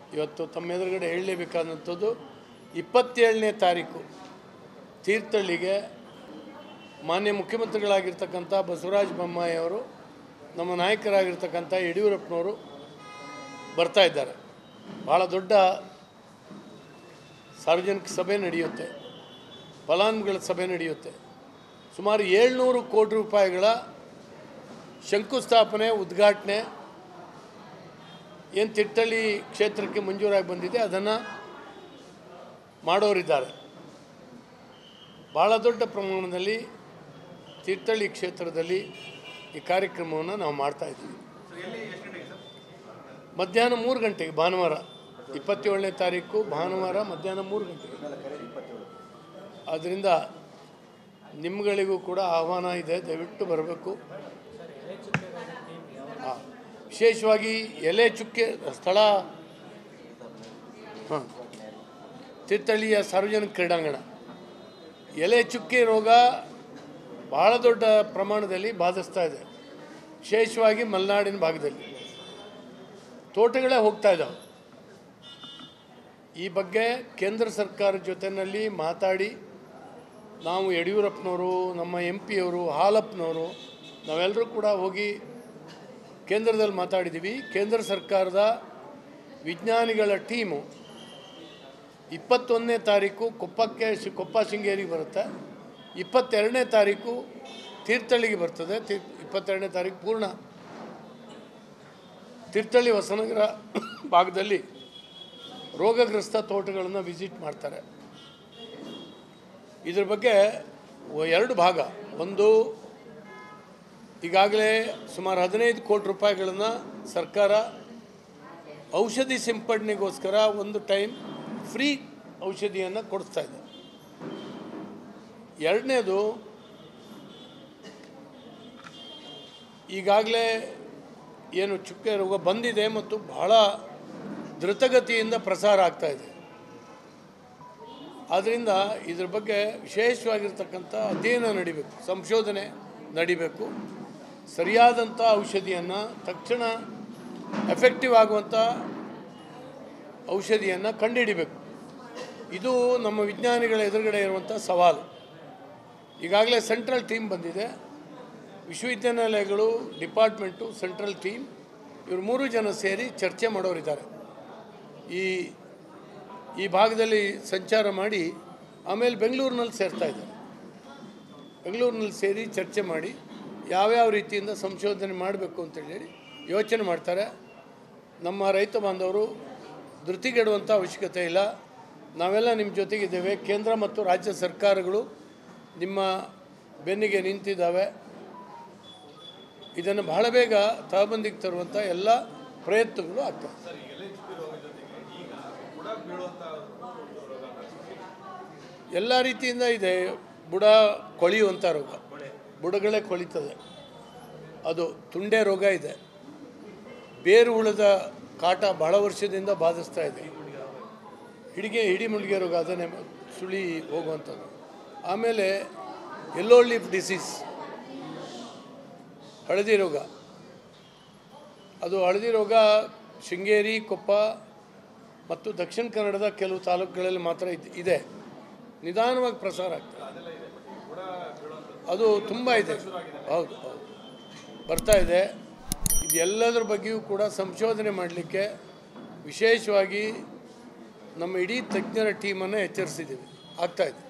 ಇವತ್ತು ತಮ್ಮ ಎದುರುಗಡೆ ಹೇಳಲೇಬೇಕಾದಂಥದ್ದು ಇಪ್ಪತ್ತೇಳನೇ ತಾರೀಕು ತೀರ್ಥಹಳ್ಳಿಗೆ ಮಾನ್ಯ ಮುಖ್ಯಮಂತ್ರಿಗಳಾಗಿರ್ತಕ್ಕಂಥ ಬಸವರಾಜ ಬೊಮ್ಮಾಯಿ ಅವರು ನಮ್ಮ ನಾಯಕರಾಗಿರ್ತಕ್ಕಂಥ ಯಡಿಯೂರಪ್ಪನವರು ಬರ್ತಾ ಇದ್ದಾರೆ ಭಾಳ ದೊಡ್ಡ ಸಾರ್ವಜನಿಕ ಸಭೆ ನಡೆಯುತ್ತೆ ಫಲಾನುಭವಿಗಳ ಸಭೆ ನಡೆಯುತ್ತೆ ಸುಮಾರು ಏಳ್ನೂರು ಕೋಟಿ ರೂಪಾಯಿಗಳ ಶಂಕುಸ್ಥಾಪನೆ ಉದ್ಘಾಟನೆ ಏನು ತಿಟ್ಟಳ್ಳಿ ಕ್ಷೇತ್ರಕ್ಕೆ ಮಂಜೂರಾಗಿ ಬಂದಿದೆ ಅದನ್ನು ಮಾಡೋರಿದ್ದಾರೆ ಭಾಳ ದೊಡ್ಡ ಪ್ರಮಾಣದಲ್ಲಿ ತೀರ್ಥಹಳ್ಳಿ ಕ್ಷೇತ್ರದಲ್ಲಿ ಈ ಕಾರ್ಯಕ್ರಮವನ್ನು ನಾವು ಮಾಡ್ತಾ ಇದ್ದೀವಿ ಮಧ್ಯಾಹ್ನ ಮೂರು ಗಂಟೆಗೆ ಭಾನುವಾರ ಇಪ್ಪತ್ತೇಳನೇ ತಾರೀಕು ಭಾನುವಾರ ಮಧ್ಯಾಹ್ನ ಮೂರು ಗಂಟೆಗೆ ಆದ್ದರಿಂದ ನಿಮ್ಗಳಿಗೂ ಕೂಡ ಆಹ್ವಾನ ಇದೆ ದಯವಿಟ್ಟು ಬರಬೇಕು ಹಾಂ ವಿಶೇಷವಾಗಿ ಎಲೆ ಚುಕ್ಕೆ ಸ್ಥಳ ಹಾಂ ತೀರ್ಥಹಳ್ಳಿಯ ಸಾರ್ವಜನಿಕ ಕ್ರೀಡಾಂಗಣ ಎಲೆ ಚುಕ್ಕೆ ರೋಗ ಬಹಳ ದೊಡ್ಡ ಪ್ರಮಾಣದಲ್ಲಿ ಬಾಧಿಸ್ತಾ ಇದೆ ವಿಶೇಷವಾಗಿ ಮಲೆನಾಡಿನ ಭಾಗದಲ್ಲಿ ತೋಟಗಳೇ ಹೋಗ್ತಾ ಇದ್ದಾವೆ ಈ ಬಗ್ಗೆ ಕೇಂದ್ರ ಸರ್ಕಾರದ ಜೊತೆಯಲ್ಲಿ ಮಾತಾಡಿ ನಾವು ಯಡಿಯೂರಪ್ಪನವರು ನಮ್ಮ ಎಂ ಪಿಯವರು ಹಾಲಪ್ಪನವರು ನಾವೆಲ್ಲರೂ ಕೂಡ ಹೋಗಿ ಕೇಂದ್ರದಲ್ಲಿ ಮಾತಾಡಿದ್ದೀವಿ ಕೇಂದ್ರ ಸರ್ಕಾರದ ವಿಜ್ಞಾನಿಗಳ ಟೀಮು ಇಪ್ಪತ್ತೊಂದನೇ ತಾರೀಕು ಕೊಪ್ಪಕ್ಕೆ ಶಿ- ಕೊಪ್ಪ ಶೃಂಗೇರಿಗೆ ಬರುತ್ತೆ ಇಪ್ಪತ್ತೆರಡನೇ ತಾರೀಕು ತೀರ್ಥಹಳ್ಳಿಗೆ ಬರ್ತದೆ ತೀರ್ ಇಪ್ಪತ್ತೆರಡನೇ ತಾರೀಕು ಪೂರ್ಣ ತೀರ್ಥಹಳ್ಳಿ ಹೊಸನಗರ ಭಾಗದಲ್ಲಿ ರೋಗಗ್ರಸ್ತ ತೋಟಗಳನ್ನು ವಿಸಿಟ್ ಮಾಡ್ತಾರೆ ಇದ್ರ ಬಗ್ಗೆ ಒ- ಎರಡು ಭಾಗ ಒಂದು ಈಗಾಗಲೇ ಸುಮಾರು ಹದಿನೈದು ಕೋಟಿ ರೂಪಾಯಿಗಳನ್ನು ಸರ್ಕಾರ ಔಷಧಿ ಸಿಂಪಡಣೆಗೋಸ್ಕರ ಒಂದು ಟೈಮ್ ಫ್ರೀ ಔಷಧಿಯನ್ನು ಕೊಡಿಸ್ತಾ ಇದೆ ಎರಡನೇದು ಈಗಾಗಲೇ ಏನು ಚುಕ್ಕೆ ರೋಗ ಬಂದಿದೆ ಮತ್ತು ಬಹಳ ದ್ರುತಗತಿಯಿಂದ ಪ್ರಸಾರ ಆಗ್ತಾ ಇದೆ ಆದ್ದರಿಂದ ಇದ್ರ ಬಗ್ಗೆ ವಿಶೇಷವಾಗಿರ್ತಕ್ಕಂಥ ಅಧ್ಯಯನ ನಡಿಬೇಕು ಸಂಶೋಧನೆ ನಡಿಬೇಕು ಸರಿಯಾದಂಥ ಔಷಧಿಯನ್ನು ತಕ್ಷಣ ಎಫೆಕ್ಟಿವ್ ಆಗುವಂಥ ಔಷಧಿಯನ್ನು ಕಂಡುಹಿಡಿಬೇಕು ಇದು ನಮ್ಮ ವಿಜ್ಞಾನಿಗಳ ಎದುರುಗಡೆ ಇರುವಂಥ ಸವಾಲು ಈಗಾಗಲೇ ಸೆಂಟ್ರಲ್ ಟೀಮ್ ಬಂದಿದೆ ವಿಶ್ವವಿದ್ಯಾನಿಲಯಗಳು ಡಿಪಾರ್ಟ್ಮೆಂಟು ಸೆಂಟ್ರಲ್ ಟೀಮ್ ಇವರು ಮೂರು ಜನ ಸೇರಿ ಚರ್ಚೆ ಮಾಡೋರಿದ್ದಾರೆ ಈ ಈ ಭಾಗದಲ್ಲಿ ಸಂಚಾರ ಮಾಡಿ ಆಮೇಲೆ ಬೆಂಗಳೂರಿನಲ್ಲಿ ಸೇರ್ತಾ ಇದ್ದಾರೆ ಬೆಂಗಳೂರಿನಲ್ಲಿ ಸೇರಿ ಚರ್ಚೆ ಮಾಡಿ ಯಾವ್ಯಾವ ರೀತಿಯಿಂದ ಸಂಶೋಧನೆ ಮಾಡಬೇಕು ಅಂತೇಳಿ ಹೇಳಿ ಯೋಚನೆ ಮಾಡ್ತಾರೆ ನಮ್ಮ ರೈತ ಬಾಂಧವರು ಧೃತಿಗೆಡುವಂಥ ಅವಶ್ಯಕತೆ ಇಲ್ಲ ನಾವೆಲ್ಲ ನಿಮ್ಮ ಜೊತೆಗಿದ್ದೇವೆ ಕೇಂದ್ರ ಮತ್ತು ರಾಜ್ಯ ಸರ್ಕಾರಗಳು ನಿಮ್ಮ ಬೆನ್ನಿಗೆ ನಿಂತಿದ್ದಾವೆ ಇದನ್ನು ಬಹಳ ಬೇಗ ತಹಬಂದಿಗೆ ತರುವಂಥ ಎಲ್ಲ ಪ್ರಯತ್ನಗಳು ಆಗ್ತವೆ ಎಲ್ಲ ರೀತಿಯಿಂದ ಇದೆ ಬುಡ ಕೊಳೆಯುವಂಥ ರೋಗ ಬುಡಗಳೇ ಕೊಳಿತದೆ ಅದು ತುಂಡೆ ರೋಗ ಇದೆ ಬೇರು ಹುಳದ ಕಾಟ ಬಹಳ ವರ್ಷದಿಂದ ಬಾಧಿಸ್ತಾ ಇದೆ ಹಿಡಿಗೆ ಹಿಡಿ ಮುಳ್ಗೆ ರೋಗ ಅದನ್ನೇ ಸುಳಿ ಹೋಗುವಂಥದ್ದು ಆಮೇಲೆ ಎಲ್ಲೋ ಲೀಫ್ ಡಿಸೀಸ್ ಹಳದಿ ರೋಗ ಅದು ಹಳದಿ ರೋಗ ಶೃಂಗೇರಿ ಕೊಪ್ಪ ಮತ್ತು ದಕ್ಷಿಣ ಕನ್ನಡದ ಕೆಲವು ತಾಲೂಕುಗಳಲ್ಲಿ ಮಾತ್ರ ಇದ್- ಇದೆ ನಿಧಾನವಾಗಿ ಪ್ರಸಾರ ಆಗ್ತದೆ ಅದು ತುಂಬ ಇದೆ ಹೌದು ಹೌದು ಬರ್ತಾ ಇದೆ ಇದೆಲ್ಲದರ ಬಗ್ಗೆಯೂ ಕೂಡ ಸಂಶೋಧನೆ ಮಾಡಲಿಕ್ಕೆ ವಿಶೇಷವಾಗಿ ನಮ್ಮ ಇಡೀ ತಜ್ಞರ ಟೀಮನ್ನು ಎಚ್ಚರಿಸಿದ್ದೀವಿ ಆಗ್ತಾ ಇದೆ